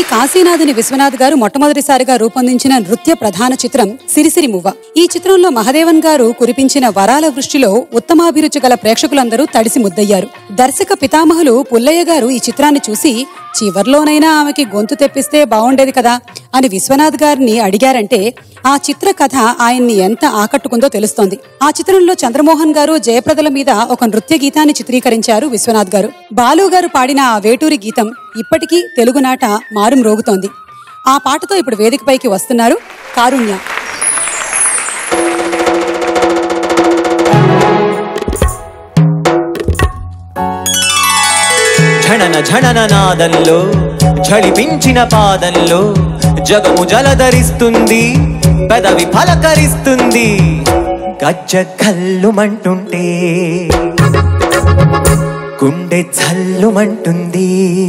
కాశీనాథుని విశ్వనాథ్ గారు మొట్టమొదటిసారిగా రూపొందించిన నృత్య ప్రధాన చిత్రం సిరిసిరి మువ్వ ఈ చిత్రంలో మహదేవన్ గారు కురిపించిన వరాల వృష్టిలో ఉత్తమాభిరుచి గల ప్రేక్షకులందరూ తడిసి ముద్దయ్యారు దర్శక పితామహులు పుల్లయ్య గారు ఈ చిత్రాన్ని చూసి చివర్లోనైనా ఆమెకి గొంతు తెప్పిస్తే బాగుండేది కదా అని విశ్వనాథ్ గారిని అడిగారంటే ఆ చిత్ర కథ ఆయన్ని ఎంత ఆకట్టుకుందో తెలుస్తోంది ఆ చిత్రంలో చంద్రమోహన్ గారు జయప్రదల మీద ఒక నృత్య గీతాన్ని చిత్రీకరించారు విశ్వనాథ్ గారు బాలు గారు పాడిన ఆ వేటూరి గీతం ఇప్పటికీ తెలుగునాట మారుం రోగుతోంది ఆ పాటతో ఇప్పుడు వేదికపైకి వస్తున్నారు కారుణ్య ఝణన ఝణన నాదంలో ఝళిపించిన పాదంలో జగము జలధరిస్తుంది పెదవి ఫలకరిస్తుంది గజ్జ కల్లుమంటుంటే గుండె చల్లుమంటుంది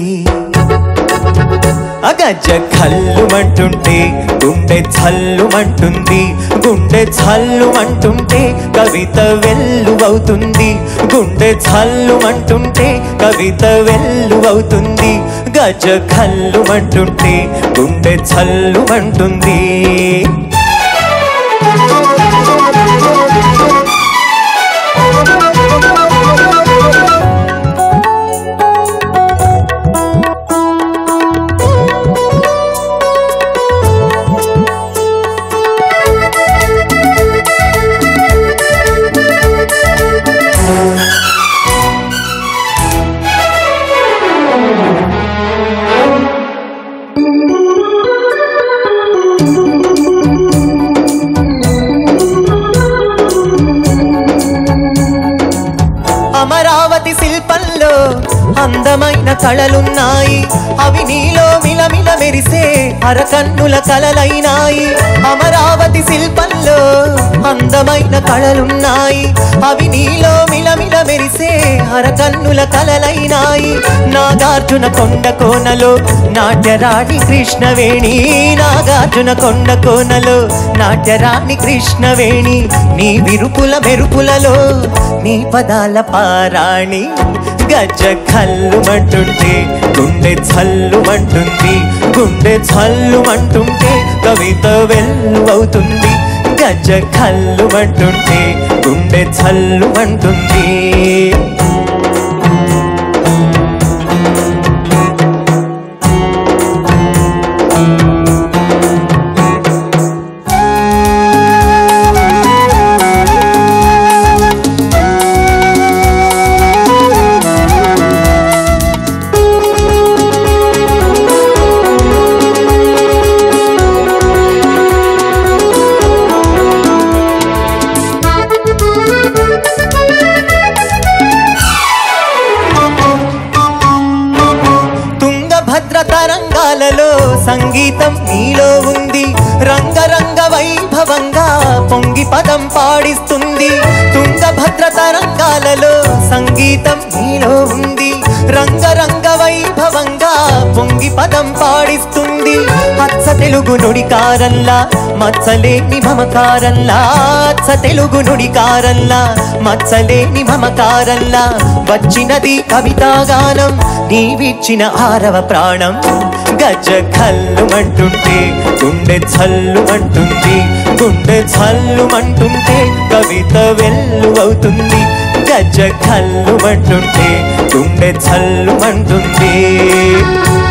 అగజ్జ కల్లుమంటుంటే గుండె చల్లుమంటుంది గుండె చల్లుమంటుంటే కవిత వెల్లువవుతుంది గుండె చల్లుమంటుంటే కవిత వెల్లువవుతుంది గజ కల్లుమంటుంటే గుండె చల్లుమంటుంది అమరావతి శిల్పంలో అందమైన కళలున్నాయి అవి నీలో మిలమిల మెరిసే అరకన్నుల కలలైనాయి అమరావతి శిల్పంలో అందమైన కళలున్నాయి అవి నీలో మిలమిల మెరిసే అరకన్నుల కలలైనాయి నాగార్జున కొండ కోనలో నాట్యరాణి కృష్ణవేణి నాగార్జున కొండ కోనలో నాట్యరాణి కృష్ణవేణి నీ విరుపుల మెరుపులలో నీ పదాల పారాణి గజ్జ కల్లుమంటుంటే గుండె చల్లుమంటుంది గుండె చల్లుమంటుంటే కవిత వెల్లువవుతుంది గజ్జ కల్లుమంటుంటే గుండె చల్లుమంటుంది తుంగభద్ర తరంగాలలో సంగీతం నీలో ఉంది రంగరంగ వైభవంగా పొంగి పదం పాడిస్తుంది తుంగభద్ర తరంగాలలో సంగీతం నీలో ఉంది రంగరంగ వైభవంగా పొంగి పదం పాడిస్తుంది అచ్చ తెలుగు నుడికారల్లా మచ్చలేని మమకారల్లా అచ్చ తెలుగు నుడికారల్లా మచ్చలేని మమకారల్లా వచ్చినది కవితాగానం నీవిచ్చిన ఆరవ ప్రాణం గజ కల్లుమంటుంటే గుండె చల్లుమంటుంది గుండె చల్లుమంటుంటే కవిత వెల్లువవుతుంది గజ కల్లుమంటుంటే గుండె చల్లుమంటుంది